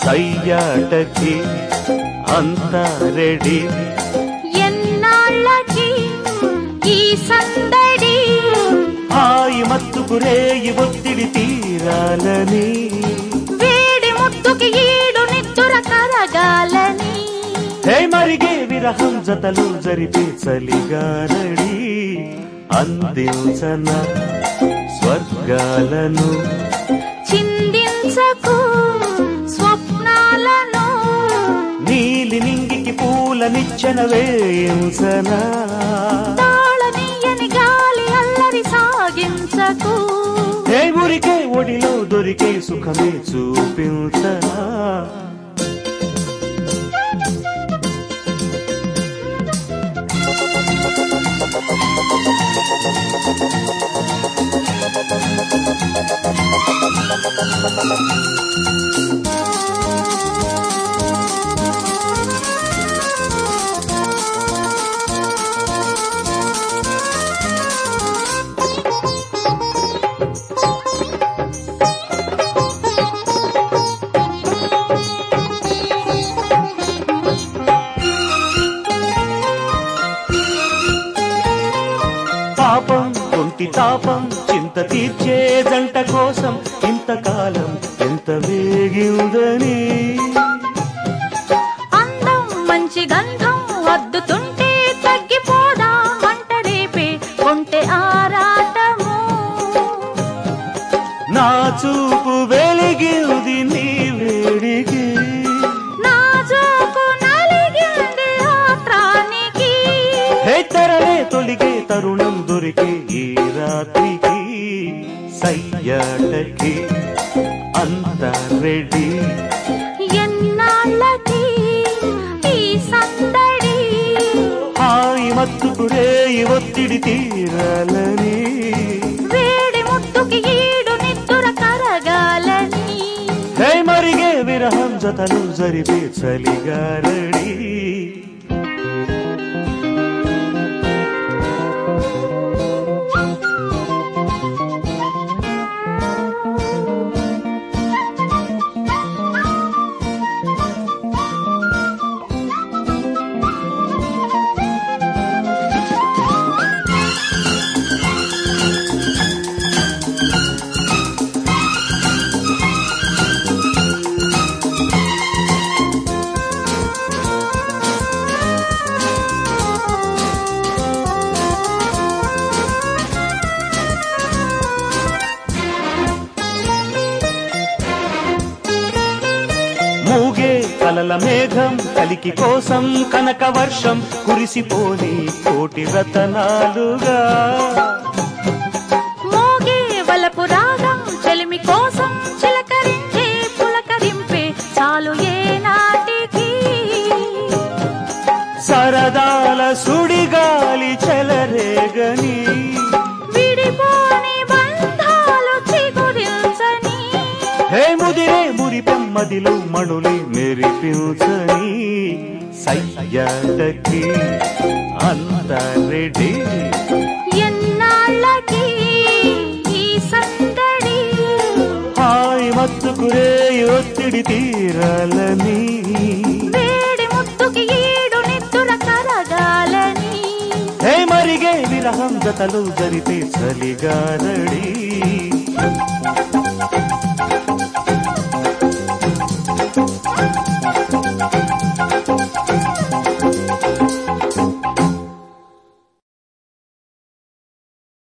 సయ్యాటకి అంతా రెడీ ఎన్నాళ్ళకి ఈ సందడి హాయి మత్తుకు రేయి ఒత్తిడి తీరాలని వేడి ముద్దుకి ఈడు నిద్దుర కరగాలని హే మరిగే విరహం జతలు జరిపే చలిగారడి అందించన స్వర్గాలను చిందించకు స్వప్నాలను నీలి నింగికి పూల నిచ్చెన వేయించనా తాళనీయని గాలి అల్లరి సాగించకు హే ఊరికే ఒడిలో దొరికే సుఖమే చూపించనా పాపం ఒంటి తాపం చింత తీర్చే జంట కోసం ఇంతకాలం ఎంత వేగిందని అందం మంచి గంధం వద్దుతుంటే తగ్గిపోదా మంట రేపే కొంటె ఆరాటము నా చూపు వెలిగింది నీ వేడికి నాజూకు నలిగింది ఆత్రానికి హే తెరలే తొలిగే తరుణం దొరికే ఈ రాత్రికి సయ్యాటకి అంత రెడీ ఎన్నాళ్ళకి ఈ సందడి హాయి మత్తుకుడే ఒత్తిడి తీరాలని వేడి ముద్దుకి ఈడు నిద్దుర కరగాలని హే మరిగే విరహం జతలు జరిపే చలిగారడి మూగే కలల మేఘం కలికి కోసం కనక వర్షం కురిసిపోని కోటి రతనాలుగా మోగే వలపు రాగం చెలిమి కోసం చిలకరించే పులకరింపే చాలు ఏ నాటికి సరదాల సుడిగాలి చెలరేగని విడిపోని బంధాలు చిగురించని హే ముదిరే మురి పెమ్మదిలో మణులే మెరిపించని సయ్యాటకి అంత రెడీ ఎన్నాళ్ళకి ఈ సందడి హాయి మత్తుకురే ఒత్తిడి తీరాలని వేడి ముద్దుకి ఈడు నిద్దుర కరగాలని హే మరిగే విరహం జతలు జరిపే చలిగారడి